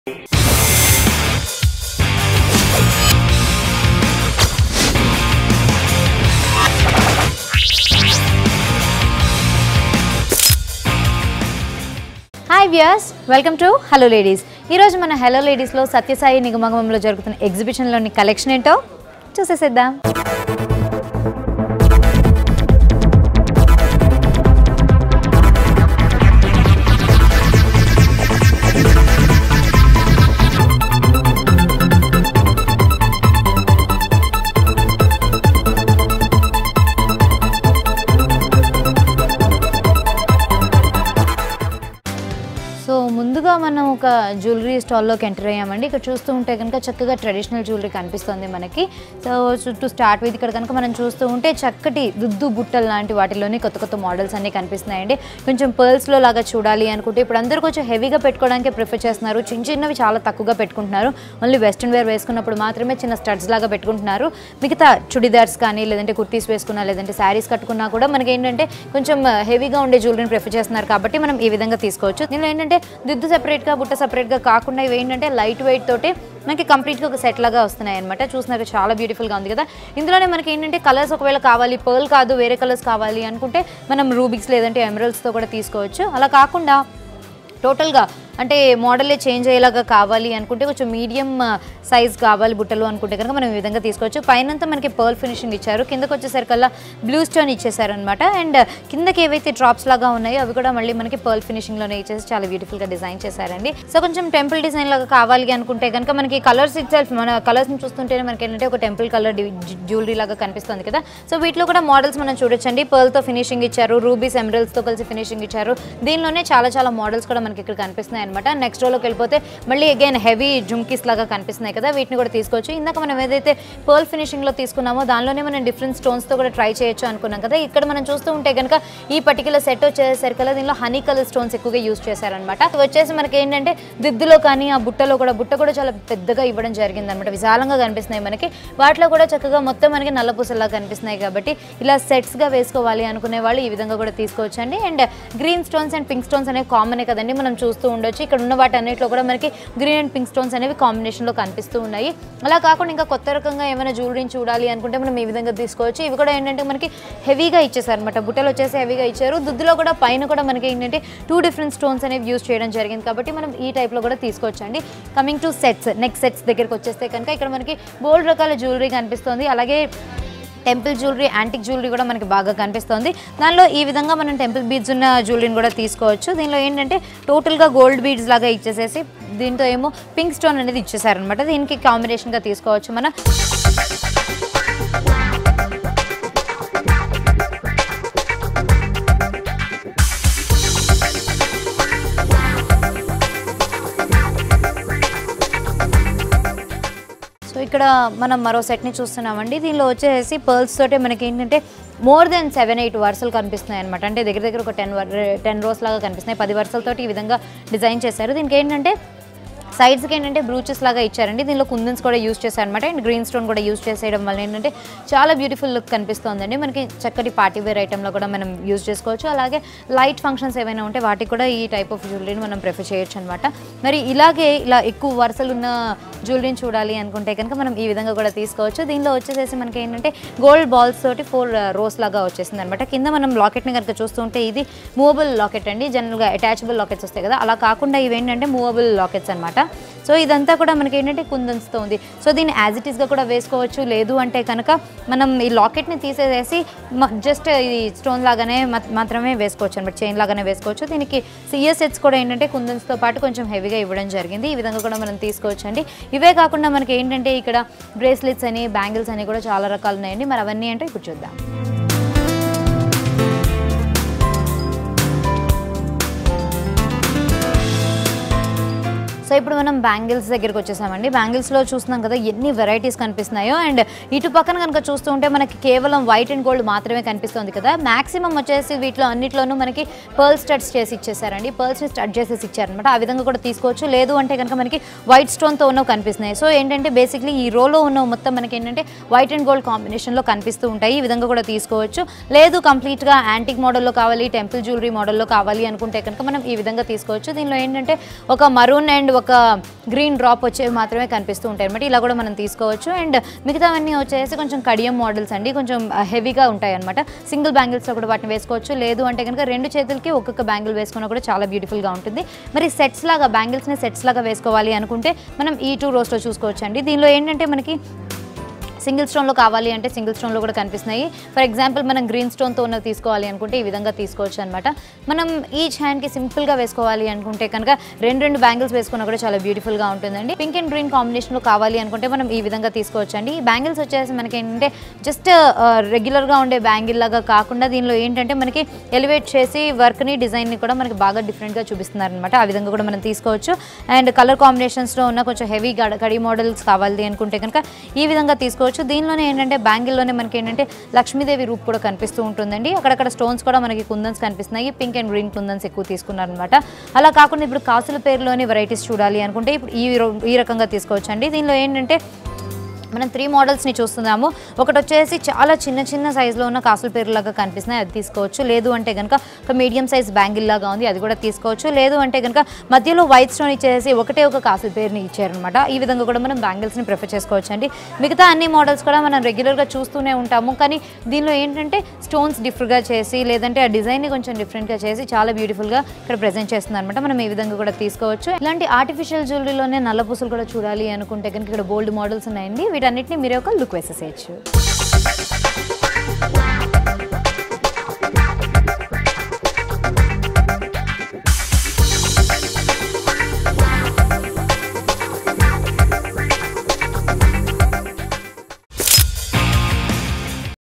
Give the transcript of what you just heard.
hi viewers welcome to hello ladies ఈరోజు మన hello లేడీస్లో సత్యసాయి నిగమగమంలో జరుగుతున్న ఎగ్జిబిషన్లోని కలెక్షన్ ఏంటో చూసేసేద్దాం సో ముందుగా మనం ఒక జ్యువెలరీ స్టాల్లోకి ఎంటర్ అయ్యామండి ఇక్కడ చూస్తూ ఉంటే కనుక చక్కగా ట్రెడిషనల్ జ్యువెలరీ కనిపిస్తుంది మనకి సో టు స్టార్ట్ విత్ ఇక్కడ కనుక మనం చూస్తూ ఉంటే చక్కటి దుద్దు బుట్టలు లాంటి వాటిలోనే కొత్త కొత్త మోడల్స్ అన్నీ కనిపిస్తున్నాయండి కొంచెం పర్ల్స్లో లాగా చూడాలి అనుకుంటే ఇప్పుడు అందరూ కొంచెం హెవీగా పెట్టుకోవడానికి ప్రిఫర్ చేస్తున్నారు చిన్న చిన్నవి చాలా తక్కువగా పెట్టుకుంటున్నారు ఓన్లీ వెస్ట్రన్ వేర్ వేసుకున్నప్పుడు మాత్రమే చిన్న స్టడ్స్ లాగా పెట్టుకుంటున్నారు మిగతా చుడిదార్స్ కానీ లేదంటే కుర్తీస్ వేసుకున్నా లేదంటే శారీస్ కట్టుకున్నా కూడా మనకి ఏంటంటే కొంచెం హెవీగా ఉండే జ్యువెలరీని ప్రిఫర్ చేస్తున్నారు కాబట్టి మనం ఈ విధంగా తీసుకోవచ్చు దీనిలో ఏంటంటే దిద్దు సెపరేట్గా బుట్ట సెపరేట్గా కాకుండా ఇవి ఏంటంటే లైట్ వెయిట్ తోటి మనకి కంప్లీట్గా ఒక సెట్ లాగా వస్తున్నాయి అనమాట చూసినాక చాలా బ్యూటిఫుల్గా ఉంది కదా ఇందులోనే మనకి ఏంటంటే కలర్స్ ఒకవేళ కావాలి పర్ల్ కాదు వేరే కలర్స్ కావాలి అనుకుంటే మనం రూబిక్స్ లేదంటే ఎమరల్స్తో కూడా తీసుకోవచ్చు అలా కాకుండా టోటల్గా అంటే మోడలే చేంజ్ అయ్యేలాగా కావాలి అనుకుంటే కొంచెం మీడియం సైజ్ కావాలి బుట్టలు అనుకుంటే కనుక మనం ఈ విధంగా తీసుకోవచ్చు పైనంతా మనకి పర్ల్ ఫినిషింగ్ ఇచ్చారు కిందకి వచ్చేసరికల్లా బ్లూ స్టోన్ ఇచ్చేసారనమాట అండ్ కిందకి ఏవైతే డ్రాప్స్ లాగా ఉన్నాయో అవి కూడా మళ్ళీ మనకి పర్ల్ ఫినిషింగ్లోనే ఇచ్చేసి చాలా బ్యూటిఫుల్గా డిజైన్ చేశారండి సో కొంచెం టెంపుల్ డిజైన్ లాగా కావాలి అనుకుంటే కనుక మనకి కలర్స్ ఇట్ మన కలర్స్ని చూస్తుంటేనే మనకి ఏంటంటే ఒక టెంపుల్ కలర్ జ్యువెలరీ లాగా కనిపిస్తుంది కదా సో వీటిలో కూడా మోడల్స్ మనం చూడొచ్చండి పర్ల్తో ఫినిషింగ్ ఇచ్చారు రూబీస్ ఎమరల్స్తో కలిసి ఫినిషింగ్ ఇచ్చారు దీనిలోనే చాలా చాలా మోడల్స్ కూడా మనకి ఇక్కడ కనిపిస్తున్నాయి అనమాట నెక్స్ట్ రోలోకి వెళ్ళిపోతే మళ్ళీ అగైన్ హెవీ జుమ్కీస్ లాగా కనిపిస్తున్నాయి కదా వీటిని కూడా తీసుకోవచ్చు ఇందాక మనం ఏదైతే పర్ల్ ఫినిషింగ్లో తీసుకున్నామో దానిలోనే మనం డిఫరెంట్ స్టోన్స్తో కూడా ట్రై చేయొచ్చు అనుకున్నాం కదా ఇక్కడ మనం చూస్తూ ఉంటే కనుక ఈ పర్టికులర్ సెట్ వచ్చేసరికల్లా దీనిలో హనీ కలర్ స్టోన్స్ ఎక్కువగా యూస్ చేశారనమాట ఇవి వచ్చేసి మనకి ఏంటంటే దిద్దులో కానీ ఆ బుట్టలో కూడా బుట్ట కూడా చాలా పెద్దగా ఇవ్వడం జరిగింది అనమాట విశాలంగా కనిపిస్తున్నాయి మనకి వాటిలో కూడా చక్కగా మొత్తం మనకి నల్లపూసల్లా కనిపిస్తున్నాయి కాబట్టి ఇలా సెట్స్గా వేసుకోవాలి అనుకునే వాళ్ళు ఈ విధంగా కూడా తీసుకోవచ్చు అండి and green stones and pink stones అనేవి కామనే కదండి మనం చూస్తూ ఉండొచ్చు ఇక్కడ ఉన్న వాటి అన్నిటిలో కూడా మనకి గ్రీన్ అండ్ పింక్ స్టోన్స్ అనేవి కాంబినేషన్లో కనిపిస్తూ ఉన్నాయి అలా కాకుండా ఇంకా కొత్త రకంగా ఏమైనా జ్యువెలరీని చూడాలి అనుకుంటే మనం ఈ విధంగా తీసుకోవచ్చు ఇవి కూడా ఏంటంటే మనకి హెవీగా ఇచ్చేసారు అనమాట బుట్టలు వచ్చేసి హెవీగా ఇచ్చారు దుద్దులో కూడా పైన కూడా మనకి ఏంటంటే టూ డిఫరెంట్ స్టోన్స్ అనేవి యూస్ చేయడం జరిగింది కాబట్టి మనం ఈ టైప్లో కూడా తీసుకోవచ్చు అండి coming to sets next sets దగ్గరికి వచ్చేస్తే కనుక ఇక్కడ మనకి బోల్డ్ రకాల జ్యువెలరీ కనిపిస్తుంది అలాగే టెంపుల్ జ్యువెలరీ యాంటిక్ జ్యువెలరీ కూడా మనకి బాగా కనిపిస్తుంది దానిలో ఈ విధంగా మనం టెంపుల్ బీడ్స్ ఉన్న జ్యువెలరీని కూడా తీసుకోవచ్చు దీనిలో ఏంటంటే టోటల్గా గోల్డ్ బీడ్స్ లాగా ఇచ్చేసేసి దీంతో ఏమో పింక్ స్టోన్ అనేది ఇచ్చేసారనమాట దీనికి కాంబినేషన్గా తీసుకోవచ్చు మనం సో ఇక్కడ మనం మరో సెట్ని చూస్తున్నామండి దీనిలో వచ్చేసి పర్ల్స్ తోటే మనకి ఏంటంటే మోర్ దెన్ సెవెన్ ఎయిట్ వరుసలు కనిపిస్తున్నాయి అనమాట అంటే దగ్గర దగ్గర ఒక టెన్ టెన్ రోస్ లాగా కనిపిస్తున్నాయి పది వరుసలతోటి ఈ విధంగా డిజైన్ చేశారు దీనికి ఏంటంటే సైడ్స్కి ఏంటంటే బ్రూచెస్ లాగా ఇచ్చారండి దీనిలో కుందన్స్ కూడా యూస్ చేశారనమాట అండ్ గ్రీన్ స్టోన్ కూడా యూస్ చేసేయడం వల్ల ఏంటంటే చాలా బ్యూటిఫుల్ లుక్ కనిపిస్తుందండి మనకి చక్కటి పార్టీ వేర్ ఐటెంలో కూడా మనం యూస్ చేసుకోవచ్చు అలాగే లైట్ ఫంక్షన్స్ ఏమైనా ఉంటే వాటికి కూడా ఈ టైప్ ఆఫ్ జ్యువెలరీని మనం ప్రిఫర్ చేయొచ్చు అనమాట మరి ఇలాగే ఇలా ఎక్కువ వరుసలు ఉన్న జ్యువెలరీని చూడాలి అనుకుంటే కనుక మనం ఈ విధంగా కూడా తీసుకోవచ్చు దీనిలో వచ్చేసేసి మనకి ఏంటంటే గోల్డ్ బాల్స్ తోటి ఫోర్ రోస్ లాగా వచ్చేసింది అనమాట కింద మనం లాకెట్ని కనుక చూస్తుంటే ఇది మూవబుల్ లాకెట్ అండి జనరల్గా అటాచబుల్ లాకెట్స్ వస్తాయి కదా అలా కాకుండా ఇవి ఏంటంటే మూవబుల్ లాకెట్స్ అనమాట సో ఇదంతా కూడా మనకి ఏంటంటే కుందన్స్తో ఉంది సో దీన్ని యాజ్ ఇట్ ఈస్గా కూడా వేసుకోవచ్చు లేదు అంటే కనుక మనం ఈ లాకెట్ని తీసేసేసి జస్ట్ ఇది స్టోన్ లాగానే మాత్- మాత్రమే వేసుకోవచ్చు అనమాట చైన్ లాగానే వేసుకోవచ్చు దీనికి సిఎస్ సెట్స్ కూడా ఏంటంటే కుందన్స్తో పాటు కొంచెం హెవీగా ఇవ్వడం జరిగింది ఈ విధంగా కూడా మనం తీసుకోవచ్చు అండి ఇవే కాకుండా మనకి ఏంటంటే ఇక్కడ బ్రేస్లెట్స్ అని బ్యాంగిల్స్ అని కూడా చాలా రకాలు ఉన్నాయండి మరి అవన్నీ అంటే ఇప్పుడు చూద్దాం సో ఇప్పుడు మనం బ్యాంగిల్స్ దగ్గరికి వచ్చేసామండి బ్యాంగిల్స్లో చూస్తున్నాం కదా ఎన్ని వెరైటీస్ కనిపిస్తున్నాయో అండ్ ఇటు పక్కన కనుక చూస్తూ ఉంటే మనకి కేవలం వైట్ అండ్ గోల్డ్ మాత్రమే కనిపిస్తుంది కదా మాక్సిమం వచ్చేసి వీటిలో అన్నిట్లోనూ మనకి పర్ల్ స్టడ్స్ చేసి ఇచ్చేసారండి పర్ల్స్ని స్టడ్ చేసేసి ఇచ్చారనమాట ఆ విధంగా కూడా తీసుకోవచ్చు లేదు అంటే కనుక మనకి వైట్ స్టోన్తో ఉన్నవి కనిపిస్తున్నాయి సో ఏంటంటే బేసిక్లీ ఈ రోలో ఉన్న మొత్తం మనకి ఏంటంటే వైట్ అండ్ గోల్డ్ కాంబినేషన్లో కనిపిస్తూ ఉంటాయి ఈ విధంగా కూడా తీసుకోవచ్చు లేదు కంప్లీట్గా యాంటిక్ మోడల్లో కావాలి టెంపుల్ జ్యువెలరీ మోడల్లో కావాలి అనుకుంటే కనుక మనం ఈ విధంగా తీసుకోవచ్చు దీనిలో ఏంటంటే ఒక మరూన్ అండ్ ఒక గ్రీన్ డ్రాప్ వచ్చేవి మాత్రమే కనిపిస్తూ ఉంటాయి అనమాట ఇలా కూడా మనం తీసుకోవచ్చు అండ్ మిగతావన్నీ వచ్చేసి కొంచెం కడియం మోడల్స్ అండి కొంచెం హెవీగా ఉంటాయి అనమాట సింగిల్ బ్యాంగిల్స్లో కూడా వాటిని వేసుకోవచ్చు లేదు అంటే కనుక రెండు చేతులకి ఒక్కొక్క బ్యాంగిల్ వేసుకున్నా కూడా చాలా బ్యూటిఫుల్గా ఉంటుంది మరి సెట్స్ లాగా బ్యాంగిల్స్ని సెట్స్ లాగా వేసుకోవాలి అనుకుంటే మనం ఈ టూ రోస్లో చూసుకోవచ్చు అండి దీనిలో ఏంటంటే మనకి సింగిల్ స్టోన్లో కావాలి అంటే సింగిల్ స్టోన్లో కూడా కనిపిస్తున్నాయి ఫర్ ఎగ్జాంపుల్ మనం గ్రీన్ స్టోన్తో ఉన్నది తీసుకోవాలి అనుకుంటే ఈ విధంగా తీసుకోవచ్చు అనమాట మనం ఈచ్ హ్యాండ్కి సింపుల్గా వేసుకోవాలి అనుకుంటే కనుక రెండు రెండు బ్యాంగిల్స్ వేసుకున్నా కూడా చాలా బ్యూటిఫుల్గా ఉంటుందండి పింక్ అండ్ గ్రీన్ కాంబినేషన్లో కావాలి అనుకుంటే మనం ఈ విధంగా తీసుకోవచ్చు అండి ఈ బ్యాంగిల్స్ వచ్చేసి మనకి ఏంటంటే జస్ట్ రెగ్యులర్గా ఉండే బ్యాంగిల్ లాగా కాకుండా దీనిలో ఏంటంటే మనకి ఎలివేట్ చేసి వర్క్ని డిజైన్ని కూడా మనకి బాగా డిఫరెంట్గా చూపిస్తున్నారు అనమాట ఆ విధంగా కూడా మనం తీసుకోవచ్చు అండ్ కలర్ కాంబినేషన్స్లో ఉన్న కొంచెం హెవీ కడి మోడల్స్ కావాలి అనుకుంటే కనుక ఈ విధంగా తీసుకోవచ్చు దీనిలోనే ఏంటంటే బ్యాంగిల్లోనే మనకి ఏంటంటే లక్ష్మీదేవి రూప్ కూడా కనిపిస్తూ ఉంటుందండి అక్కడక్కడ స్టోన్స్ కూడా మనకి కుందన్స్ కనిపిస్తున్నాయి పింక్ అండ్ గ్రీన్ కుందన్స్ ఎక్కువ తీసుకున్నారనమాట అలా కాకుండా ఇప్పుడు కాసుల పేరులోని వెరైటీస్ చూడాలి అనుకుంటే ఇప్పుడు ఈ రో- ఈ రకంగా తీసుకోవచ్చు అండి దీనిలో ఏంటంటే మనం త్రీ మోడల్స్ని చూస్తున్నాము ఒకటి వచ్చేసి చాలా చిన్న చిన్న సైజులో ఉన్న కాసుల పేరులాగా కనిపిస్తున్నాయి అది తీసుకోవచ్చు లేదు అంటే కనుక ఒక మీడియం సైజ్ బ్యాంగిల్ లాగా ఉంది అది కూడా తీసుకోవచ్చు లేదు అంటే కనుక మధ్యలో వైట్ స్టోన్ ఇచ్చేసి ఒకటే ఒక కాసుల పేరుని ఇచ్చారనమాట ఈ విధంగా కూడా మనం బ్యాంగిల్స్ని ప్రిఫర్ చేసుకోవచ్చు అండి మిగతా అన్ని మోడల్స్ కూడా మనం రెగ్యులర్గా చూస్తూనే ఉంటాము కానీ దీనిలో ఏంటంటే స్టోన్స్ డిఫరెంట్గా చేసి లేదంటే ఆ డిజైన్ని కొంచెం డిఫరెంట్గా చేసి చాలా బ్యూటిఫుల్గా ఇక్కడ ప్రజెంట్ చేస్తుంది అనమాట మనం ఈ విధంగా కూడా తీసుకోవచ్చు ఇలాంటి ఆర్టిఫిషియల్ జ్యువెలరీలోనే నల్ల పూసలు కూడా చూడాలి అనుకుంటే కనుక ఇక్కడ బోల్డ్ మోడల్స్ ఉన్నాయండి వీటన్నిటిని మీరు ఒక లుక్ వేసేసేయచ్చు